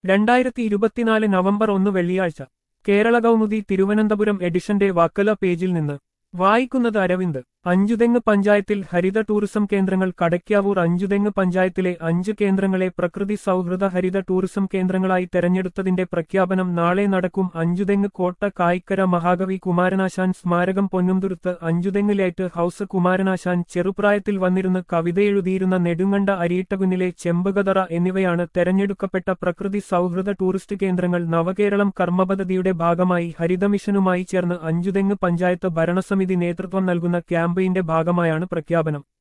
രണ്ടായിരത്തി ഇരുപത്തിനാല് നവംബർ ഒന്ന് വെള്ളിയാഴ്ച കേരള കൗമുദി തിരുവനന്തപുരം എഡിഷന്റെ വാക്കല പേജിൽ നിന്ന് വായിക്കുന്നത് അരവിന്ദ് അഞ്ചുതെങ്ങ് പഞ്ചായത്തിൽ ഹരിത ടൂറിസം കേന്ദ്രങ്ങൾ കടയ്ക്കാവൂർ അഞ്ചുതെങ്ങ് പഞ്ചായത്തിലെ അഞ്ച് കേന്ദ്രങ്ങളെ പ്രകൃതി സൗഹൃദ ഹരിത ടൂറിസം കേന്ദ്രങ്ങളായി തെരഞ്ഞെടുത്തതിന്റെ പ്രഖ്യാപനം നാളെ നടക്കും അഞ്ചുതെങ്ങ് കോട്ട കായിക്കര മഹാകവി കുമാരനാശാൻ സ്മാരകം പൊന്നുംതുരുത്ത് അഞ്ചുതെങ്ങ് ലൈറ്റ് ഹൌസ് കുമാരനാശാൻ ചെറുപ്രായത്തിൽ വന്നിരുന്ന് കവിതയെഴുതിയിരുന്ന നെടുങ്കണ്ട അരിയിട്ടകുന്നിലെ ചെമ്പകതറ എന്നിവയാണ് തെരഞ്ഞെടുക്കപ്പെട്ട പ്രകൃതി സൗഹൃദ ടൂറിസ്റ്റ് കേന്ദ്രങ്ങൾ നവകേരളം കർമ്മപദ്ധതിയുടെ ഭാഗമായി ഹരിതമിഷനുമായി ചേർന്ന് അഞ്ചുതെങ്ങ് പഞ്ചായത്ത് ഭരണസമിതി നേതൃത്വം നൽകുന്ന ക്യാമ്പയിന്റെ ഭാഗമായാണ് പ്രഖ്യാപനം